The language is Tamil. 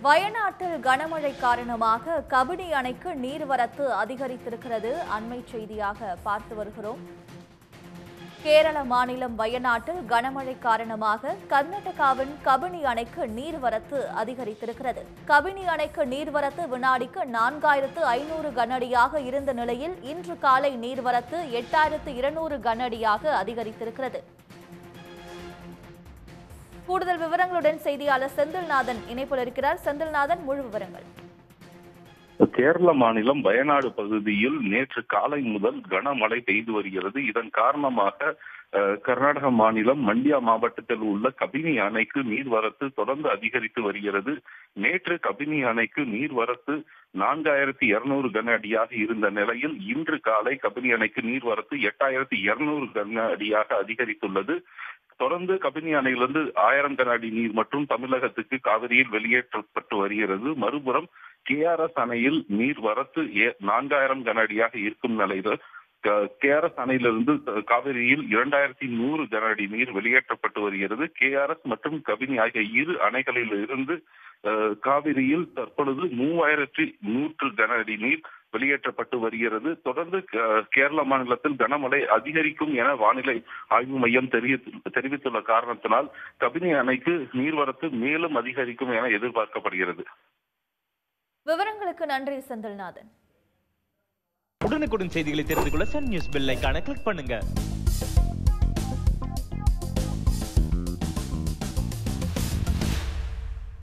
வயநாட்டில் கனமழை காரணமாக கபினி அணைக்கு நீர்வரத்து அதிகரித்திருக்கிறது அண்மை செய்தியாக பார்த்து வருகிறோம் கேரள மாநிலம் வயநாட்டில் கனமழை காரணமாக கர்நாடகாவின் கபினி அணைக்கு நீர்வரத்து அதிகரித்திருக்கிறது கபினி அணைக்கு நீர்வரத்து வினாடிக்கு நான்காயிரத்து ஐநூறு கனஅடியாக இருந்த நிலையில் இன்று காலை நீர்வரத்து எட்டாயிரத்து இருநூறு கனஅடியாக அதிகரித்திருக்கிறது கூடுதல் விவரங்களுடன் செய்தியாளர் செந்தில்நாதன் இணைப்பில் இருக்கிறார் செந்தில்நாதன் முழு விவரங்கள் கேரள மாநிலம் வயநாடு பகுதியில் நேற்று காலை முதல் கனமழை பெய்து வருகிறது இதன் காரணமாக அஹ், கர்நாடக மாநிலம் மண்டியா மாவட்டத்தில் உள்ள கபினி அணைக்கு நீர்வரத்து தொடர்ந்து அதிகரித்து வருகிறது நேற்று கபினி அணைக்கு நீர்வரத்து நான்காயிரத்தி இருநூறு கன அடியாக இருந்த நிலையில் இன்று காலை கபினி அணைக்கு நீர்வரத்து எட்டாயிரத்தி இருநூறு கன அடியாக அதிகரித்துள்ளது தொடர்ந்து கபினி அணையிலிருந்து ஆயிரம் கன அடி நீர் மற்றும் தமிழகத்துக்கு காவிரியில் வெளியேற்றப்பட்டு வருகிறது மறுபுறம் கேஆர்எஸ் அணையில் நீர் வரத்து ஏ- நான்காயிரம் கன அடியாக இருக்கும் நிலையில் கேஆர்எஸ் அணையிலிருந்து த- காவிரியில் இரண்டாயிரத்தி நூறு கன அடி நீர் வெளியேற்றப்பட்டு வருகிறது கேஆர்எஸ் மற்றும் கபினி ஆகிய இரு அணைகளில் இருந்து அஹ், காவிரியில் தற்பொழுது மூவாயிரத்தி நூற்று கன அடி நீர் வெளியேற்றப்பட்டு வருகிறது தொடர்ந்து கே- கேரள மாநிலத்தில் கனமழை அதிகரிக்கும் என வானிலை ஆய்வு மையம் தெரிவித்து- தெரிவித்துள்ள காரணத்தினால் கபினி அணைக்கு நீர்வரத்து மேலும் அதிகரிக்கும் என எதிர்பார்க்கப்படுகிறது விவரங்களுக்கு நன்றி செந்தில்நாதன் உடனுக்குடன் செய்திகளை தெரிந்து கொள்ள சன் நியூஸ் பெல் ஐகானை கிளிக் பண்ணுங்க